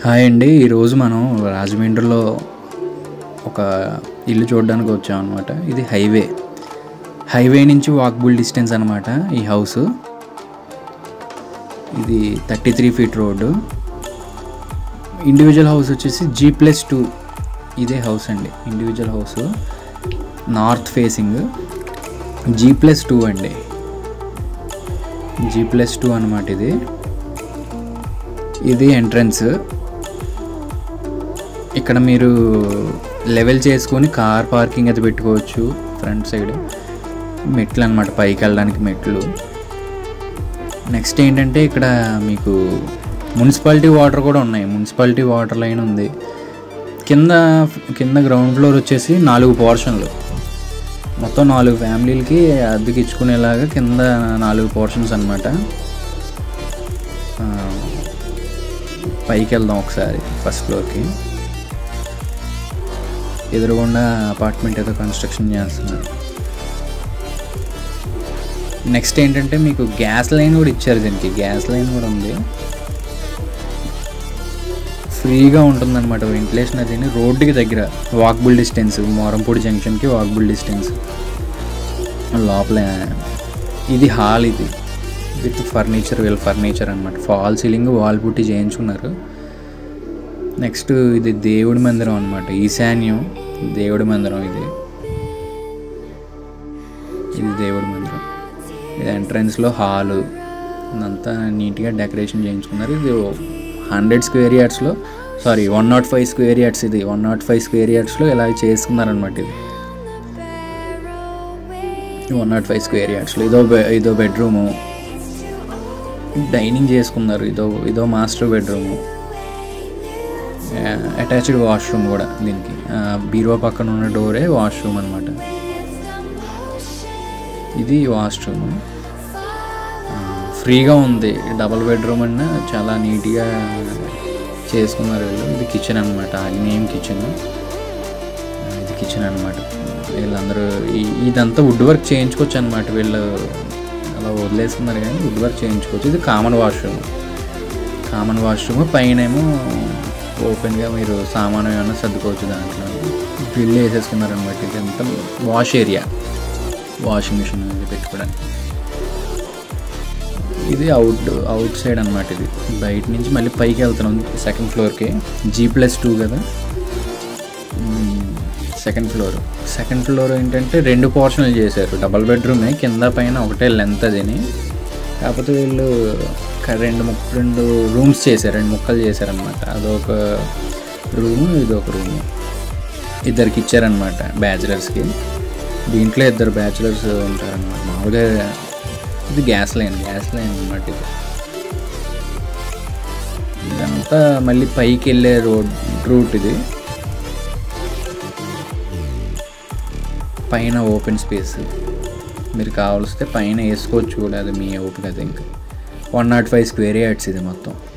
hi అండి ఈరోజు మనం రాజమండ్రిలో ఒక ఇల్లు చూడడానికి వచ్చాం అనమాట ఇది హైవే హైవే నుంచి వాకబుల్ డిస్టెన్స్ అనమాట ఈ హౌస్ ఇది thirty three feet road individual house వచ్చేసి జీ ప్లస్ టూ ఇదే హౌస్ అండి individual house north facing G plus two అండి జీ ప్లస్ టూ అనమాట ఇది ఇది ఎంట్రన్స్ ఇక్కడ మీరు లెవెల్ చేసుకొని కార్ పార్కింగ్ అది పెట్టుకోవచ్చు ఫ్రంట్ సైడ్ మెట్లు అనమాట పైకి వెళ్ళడానికి మెట్లు నెక్స్ట్ ఏంటంటే ఇక్కడ మీకు మున్సిపాలిటీ వాటర్ కూడా ఉన్నాయి మున్సిపాలిటీ వాటర్ లైన్ ఉంది కింద కింద గ్రౌండ్ ఫ్లోర్ వచ్చేసి నాలుగు పోర్షన్లు మొత్తం నాలుగు ఫ్యామిలీలకి అద్దెకి ఇచ్చుకునేలాగా కింద నాలుగు పోర్షన్స్ అనమాట పైకి వెళ్దాం ఒకసారి ఫస్ట్ ఫ్లోర్కి ఎదురుగుండా అపార్ట్మెంట్ ఏదో కన్స్ట్రక్షన్ చేస్తున్నారు నెక్స్ట్ ఏంటంటే మీకు గ్యాస్ లైన్ కూడా ఇచ్చారు దీనికి గ్యాస్ లైన్ కూడా ఉంది ఫ్రీగా ఉంటుందన్నమాట వెంటిలేషన్ అది రోడ్డుకి దగ్గర వాకబుల్ డిస్టెన్స్ మోరంపూడి జంక్షన్కి వాకబుల్ డిస్టెన్స్ లోపల ఇది హాల్ ఇది విత్ ఫర్నిచర్ వీళ్ళ ఫర్నిచర్ అనమాట ఫాల్ సీలింగ్ వాల్ పుట్టి చేయించుకున్నారు నెక్స్ట్ ఇది దేవుడి మందిరం అనమాట ఈశాన్యం దేవుడి మందిరం ఇది ఇది దేవుడి మందిరం ఇది ఎంట్రన్స్లో హాలు ఇదంతా నీట్గా డెకరేషన్ చేయించుకున్నారు ఇది హండ్రెడ్ స్క్వేర్ యార్డ్స్లో sorry one naught five square yards ఇది వన్ నాట్ ఫైవ్ స్క్వేర్ యార్డ్స్లో ఇలా చేసుకున్నారనమాట ఇది వన్ నాట్ ఫైవ్ స్క్వేర్ యార్డ్స్లో ఇదో బె ఇదో బెడ్రూము డైనింగ్ చేసుకున్నారు ఇదో ఇదో మాస్టర్ బెడ్రూము అటాచ్డ్ వాష్రూమ్ కూడా దీనికి బీరో పక్కన ఉన్న డోరే వాష్రూమ్ అనమాట ఇది వాష్రూమ్ ఫ్రీగా ఉంది డబల్ బెడ్రూమ్ అన్న చాలా నీట్గా చేసుకున్నారు వీళ్ళు ఇది కిచెన్ అనమాట ఆగ్నేయం కిచెన్ ఇది కిచెన్ అనమాట వీళ్ళందరూ ఈ- ఇదంతా వుడ్ వర్క్ చేయించుకోవచ్చు అనమాట వీళ్ళు అలా వదిలేసుకున్నారు కానీ వుడ్ వర్క్ చేయించుకోవచ్చు ఇది కామన్ వాష్రూమ్ కామన్ వాష్రూమ్ పైన ఏమో ఓపెన్గా మీరు సామాను ఏమైనా సర్దుకోవచ్చు దాంట్లో గ్రిల్ వేసేసుకున్నారు అనమాట ఇది అంతా వాష్ ఏరియా వాషింగ్ మిషన్ అది పెట్టుకోవడానికి ఇది అవుట్ అవుట్ సైడ్ అనమాట ఇది బయట నుంచి మళ్ళీ పైకి వెళ్తున్నాం సెకండ్ ఫ్లోర్కి జీ ప్లస్ టూ కదా సెకండ్ ఫ్లోర్ సెకండ్ ఫ్లోర్ ఏంటంటే రెండు పోర్షన్లు చేశారు డబల్ బెడ్రూమే కింద పైన ఒకటే లెంత్ అదిని కాకపోతే వీళ్ళు క- రెండు ముక్ రెండు రూమ్స్ చేశారు రెండు ముక్కలు చేశారనమాట అదొక రూము ఇది ఒక రూము ఇద్దరికి ఇచ్చారనమాట బ్యాచిలర్స్కి దీంట్లో ఇద్దరు బ్యాచిలర్స్ ఉంటారనమాట మామూలుగా ఇది గ్యాస్ లైన్ గ్యాస్ లైన్ అనమాట ఇది ఇదంతా మళ్ళీ పైకి వెళ్ళే రోడ్ రూట్ ఇది పైన ఓపెన్ స్పేస్ మీరు కావలిస్తే పైన వేసుకోవచ్చు కూడా అది మీ ఓపిక అది ఇంకా one naught five square yards ఇది మొత్తం